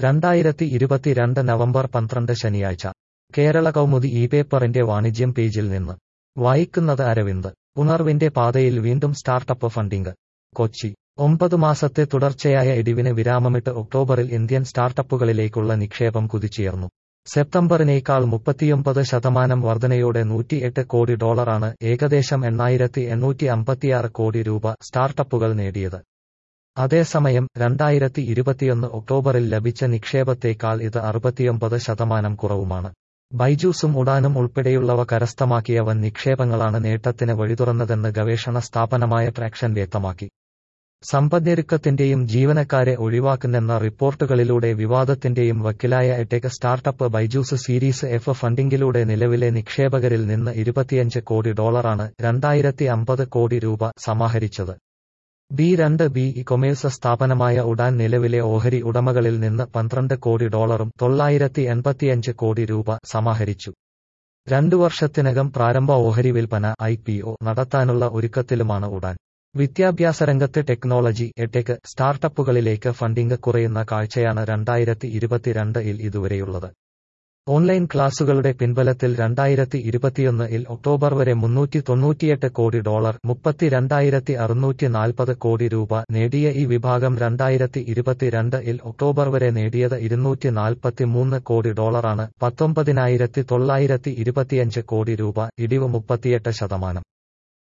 രണ്ടായിരത്തി ഇരുപത്തിരണ്ട് നവംബർ പന്ത്രണ്ട് ശനിയാഴ്ച കേരള കൗമുദി ഈ പേപ്പറിന്റെ വാണിജ്യം പേജിൽ നിന്ന് വായിക്കുന്നത് അരവിന്ദ് ഉണർവിന്റെ പാതയിൽ വീണ്ടും സ്റ്റാർട്ടപ്പ് ഫണ്ടിംഗ് കൊച്ചി ഒമ്പത് മാസത്തെ തുടർച്ചയായ ഇടിവിന് വിരാമമിട്ട് ഒക്ടോബറിൽ ഇന്ത്യൻ സ്റ്റാർട്ടപ്പുകളിലേക്കുള്ള നിക്ഷേപം കുതിച്ചുയർന്നു സെപ്റ്റംബറിനേക്കാൾ മുപ്പത്തിയൊമ്പത് ശതമാനം വർധനയോടെ നൂറ്റിയെട്ട് കോടി ഡോളറാണ് ഏകദേശം എണ്ണായിരത്തി എണ്ണൂറ്റി അമ്പത്തിയാറ് കോടി രൂപ സ്റ്റാർട്ടപ്പുകൾ നേടിയത് അതേസമയം രണ്ടായിരത്തി ഇരുപത്തിയൊന്ന് ഒക്ടോബറിൽ ലഭിച്ച നിക്ഷേപത്തേക്കാൾ ഇത് അറുപത്തിയൊമ്പത് ശതമാനം കുറവുമാണ് ബൈജൂസും ഉഡാനും ഉൾപ്പെടെയുള്ളവ കരസ്ഥമാക്കിയ വൻ നിക്ഷേപങ്ങളാണ് നേട്ടത്തിന് വഴിതുറന്നതെന്ന് ഗവേഷണ സ്ഥാപനമായ ട്രാക്ഷൻ വ്യക്തമാക്കി സമ്പദ്ഞെരുക്കത്തിന്റെയും ജീവനക്കാരെ ഒഴിവാക്കുന്നെന്ന റിപ്പോർട്ടുകളിലൂടെ വിവാദത്തിന്റെയും വക്കിലായ edtech startup Byju's series F ഫണ്ടിംഗിലൂടെ നിലവിലെ നിക്ഷേപകരിൽ നിന്ന് ഇരുപത്തിയഞ്ച് കോടി ഡോളറാണ് രണ്ടായിരത്തി അമ്പത് കോടി രൂപ സമാഹരിച്ചത് ബി രണ്ട് ബി ഇ കൊമേഴ്സ് സ്ഥാപനമായ ഉഡാൻ നിലവിലെ ഓഹരി ഉടമകളിൽ നിന്ന് പന്ത്രണ്ട് കോടി ഡോളറും തൊള്ളായിരത്തി എൺപത്തിയഞ്ച് കോടി രൂപ സമാഹരിച്ചു രണ്ടു വർഷത്തിനകം പ്രാരംഭ ഓഹരി വിൽപ്പന ഐ പി ഒ നടത്താനുള്ള ഒരുക്കത്തിലുമാണ് ഉഡാൻ വിദ്യാഭ്യാസ രംഗത്ത് ടെക്നോളജി എടെക് സ്റ്റാർട്ടപ്പുകളിലേക്ക് ഫണ്ടിംഗ് കുറയുന്ന കാഴ്ചയാണ് രണ്ടായിരത്തി ഇരുപത്തിരണ്ട് ഇൽ ഇതുവരെയുള്ളത് ഓൺലൈൻ ക്ലാസുകളുടെ പിൻബലത്തിൽ രണ്ടായിരത്തി ഇരുപത്തിയൊന്ന് ഇൽ ഒക്ടോബർ വരെ മുന്നൂറ്റി തൊണ്ണൂറ്റിയെട്ട് കോടി ഡോളർ മുപ്പത്തിരണ്ടായിരത്തി അറുന്നൂറ്റി നാൽപ്പത് കോടി രൂപ നേടിയ ഈ വിഭാഗം രണ്ടായിരത്തി ഇരുപത്തിരണ്ട് ഇൽ ഒക്ടോബർ വരെ നേടിയത് ഇരുന്നൂറ്റി നാൽപ്പത്തിമൂന്ന് കോടി ഡോളറാണ് പത്തൊമ്പതിനായിരത്തി തൊള്ളായിരത്തി ഇരുപത്തിയഞ്ച് കോടി രൂപ ഇടിവ് മുപ്പത്തിയെട്ട് ശതമാനം